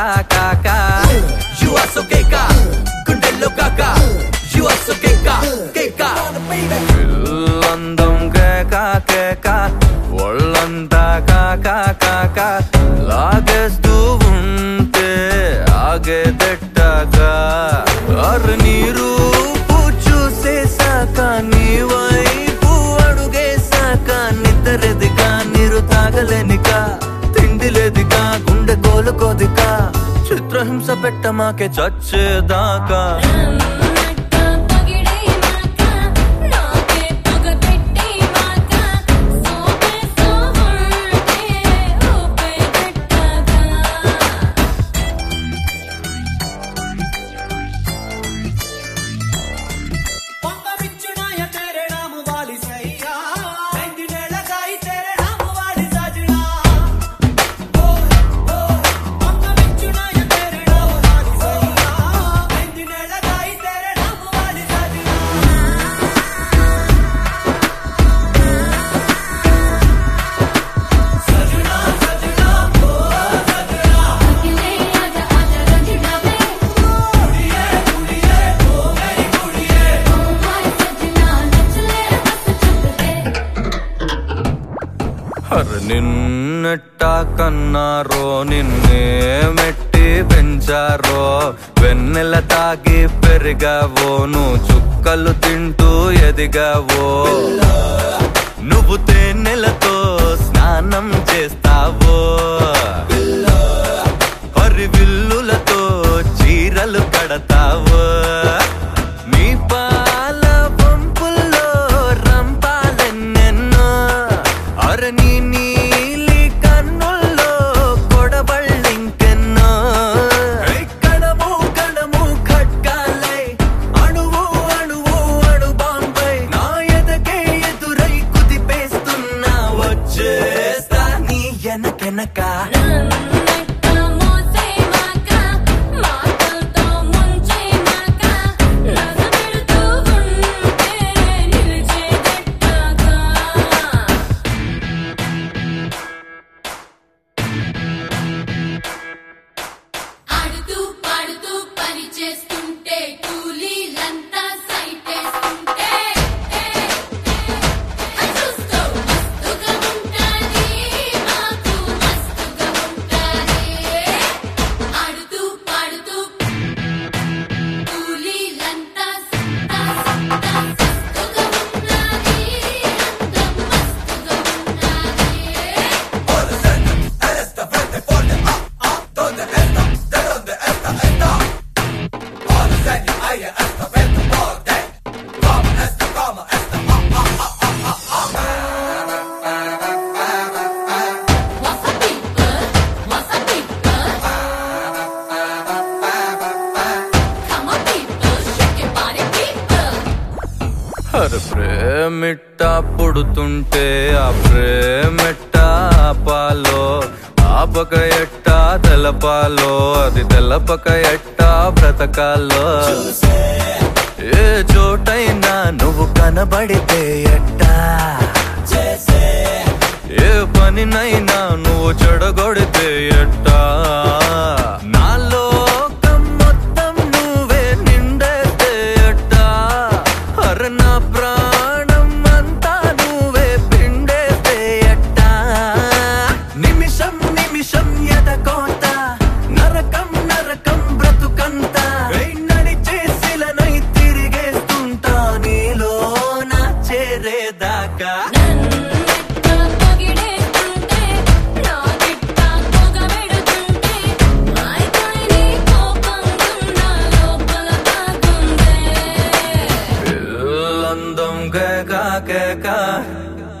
కాక You are so keka, గుండెల్లో కాక You are so keka, keka పిల్లందం కేక కేక ఒళ్ళంతా కాక కాక లాగేస్తూ ఉంటే ఆగేదెట్టాక అరు నీరు చూసేసాక నీ వైపు అడుగేసాక నిద్రెదిగా నీరు తాగలేనిక తిండి లేదిగా గుండె కోలుకోదిగా చిత్రహింస పెట్టమాకే చచ్చేదాకా నన్నట్ట పగిడే మాక నాకే పగ పెట్టి మాక సోపే సోహంటే ఊపే గట్టగా పొంగవిచ్చునాయ తెరే నామ వాలి సయ్యా వెండినేల గాయి తెరే నామ వాలి సజనా పొంగవిచ్చునాయ తెరే నామ వాలి సయ్యా వెండినేల గాయి తెరే నామ వాలి సజనా సజనా సజనా ఓ సజనా అఖిలే ఆజా ఆజా రంజిడావే కుడియే కుడియే ఓ మేరీ కుడియే ఓ హాయ్ సజనా నచ్చలే బస్ చుట్టతే అర నిన్నెట్ట కన్నారో నిన్నే మెట్టి పెంచారో వెన్నెల తాగి పెరిగావో నువ్వు చుక్కలు తింటూ ఎదిగావో నువ్వు తేనెలతో స్నానం చేస్తావో హరివిల్లులతో చీరలు కడతావో నీ పాల పంపుల్లో రంపాలెన్నెన్నో అరని నీలి కన్నుల్లో కొడబళ్ళింకెన్నో కడము కడము ఖడ్గాలై అణువు అణువు అణు బాంబై నా ఎదకే ఎదురై కుదిపేస్తున్నా వచ్చేస్తా నీ ఎనకెనక నన్నట్ట మోసే మాక మాటలతో ముంచే మాక నగబెడుతూ ఉంటే నిలిచే గట్టగా ఆడుతూ పాడుతూ పని చేస్తుంటే కూలీలంతా సైటేస్తుంటే చూస్తూ మస్తుగా ఉంటాది మాకు మస్తుగా ఉంటాది ఆడుతూ పాడుతూ కూలీలంతా సత్తా సత్తా మస్తుగా ఉంటాది అందం మస్తుగా ఉంటాది What's up, people? What's up, people? Come on, people, shake your body, people. హర ప్రేమిట్ట పుడుతుంటే ఆ ప్రేమిట్ట ఆపాలో ఆపక ఎట్ట తెలపాలో అది తెలపక ఎట్ట బ్రతకాలో ఏ చోటైనా నువ్వు కనబడితే ఎట్టా ఏ పనినైనా నువ్వు చెడగొడితే ఎట్టా నా లోకం మొత్తం నువ్వే నిండేస్తే ఎట్టా అర నా ప్రాణం అంతా నువ్వే పిండేస్తే ఎట్టా నిమిషం నిమిషం ఎదకోత నరకం నరకం బ్రతుకంత నడిచేసిలనై తిరిగేస్తుంటా నీలో నా చేరేదాకా నన్నట్ట పగిడేస్తుంటే నా గిట్ట పొగబెడుతుంటే మాయకాయ నీ కోపం గుండా లోపల దాగుందే పిల్లందం కేక కేక